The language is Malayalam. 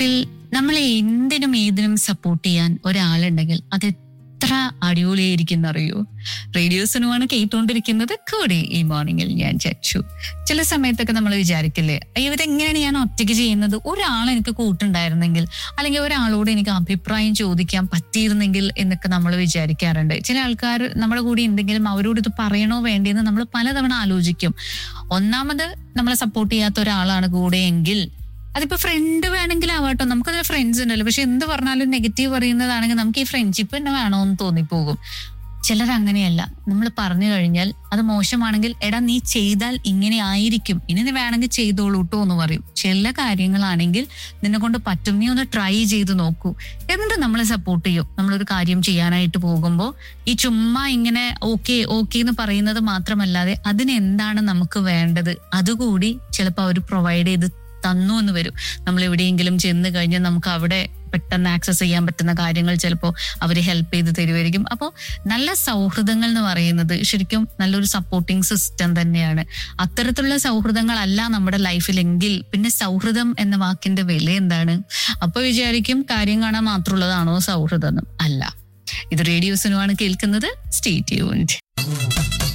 ലൈഫിൽ നമ്മളെ എന്തിനും ഏതിനും സപ്പോർട്ട് ചെയ്യാൻ ഒരാളുണ്ടെങ്കിൽ അത് എത്ര അടിപൊളിയായിരിക്കും അറിയോ റേഡിയോസിനുമാണ് കേട്ടുകൊണ്ടിരിക്കുന്നത് കൂടെ ഈ മോർണിംഗിൽ ഞാൻ ചച്ചു ചില സമയത്തൊക്കെ നമ്മൾ വിചാരിക്കില്ലേ അയ്യോ ഇതെങ്ങനെയാണ് ഞാൻ ഒറ്റയ്ക്ക് ചെയ്യുന്നത് ഒരാൾ എനിക്ക് കൂട്ടുണ്ടായിരുന്നെങ്കിൽ അല്ലെങ്കിൽ ഒരാളോട് എനിക്ക് അഭിപ്രായം ചോദിക്കാൻ പറ്റിയിരുന്നെങ്കിൽ എന്നൊക്കെ നമ്മൾ വിചാരിക്കാറുണ്ട് ചില ആൾക്കാർ നമ്മുടെ കൂടെ ഉണ്ടെങ്കിലും അവരോട് ഇത് പറയണോ വേണ്ടിയെന്ന് നമ്മൾ പലതവണ ആലോചിക്കും ഒന്നാമത് നമ്മളെ സപ്പോർട്ട് ചെയ്യാത്ത ഒരാളാണ് കൂടെയെങ്കിൽ അതിപ്പോ ഫ്രണ്ട് വേണമെങ്കിൽ ആവാട്ടോ നമുക്കത് ഫ്രണ്ട്സ് ഉണ്ടല്ലോ പക്ഷെ എന്ത് പറഞ്ഞാലും നെഗറ്റീവ് പറയുന്നതാണെങ്കിൽ നമുക്ക് ഈ ഫ്രണ്ട്ഷിപ്പ് തന്നെ വേണോന്ന് തോന്നിപ്പോകും ചിലർ അങ്ങനെയല്ല നമ്മൾ പറഞ്ഞു കഴിഞ്ഞാൽ അത് മോശമാണെങ്കിൽ എടാ നീ ചെയ്താൽ ഇങ്ങനെ ആയിരിക്കും ഇനി നീ വേണമെങ്കിൽ ചെയ്തോളൂ കേട്ടോ എന്ന് പറയും ചില കാര്യങ്ങളാണെങ്കിൽ നിന്നെ കൊണ്ട് പറ്റും നീ ഒന്ന് ട്രൈ ചെയ്ത് നോക്കൂ എന്നിട്ട് നമ്മളെ സപ്പോർട്ട് ചെയ്യും നമ്മളൊരു കാര്യം ചെയ്യാനായിട്ട് പോകുമ്പോൾ ഈ ചുമ്മാ ഇങ്ങനെ ഓക്കെ ഓക്കെ എന്ന് പറയുന്നത് മാത്രമല്ലാതെ അതിന് എന്താണ് നമുക്ക് വേണ്ടത് അതുകൂടി ചിലപ്പോൾ അവർ പ്രൊവൈഡ് ചെയ്ത് തന്നു എന്ന് വരും നമ്മൾ എവിടെയെങ്കിലും ചെന്ന് കഴിഞ്ഞാൽ നമുക്ക് അവിടെ പെട്ടെന്ന് ആക്സസ് ചെയ്യാൻ പറ്റുന്ന കാര്യങ്ങൾ ചിലപ്പോൾ അവർ ഹെൽപ്പ് ചെയ്ത് തരുമായിരിക്കും അപ്പോൾ നല്ല സൗഹൃദങ്ങൾ എന്ന് പറയുന്നത് ശരിക്കും നല്ലൊരു സപ്പോർട്ടിംഗ് സിസ്റ്റം തന്നെയാണ് അത്തരത്തിലുള്ള സൗഹൃദങ്ങളല്ല നമ്മുടെ ലൈഫിലെങ്കിൽ പിന്നെ സൗഹൃദം എന്ന വാക്കിന്റെ വില എന്താണ് അപ്പൊ വിചാരിക്കും കാര്യം കാണാൻ മാത്രമുള്ളതാണോ സൗഹൃദം എന്ന് അല്ല ഇത് റേഡിയോസിനുമാണ് കേൾക്കുന്നത് സ്റ്റേ ട്യൂൺഡ്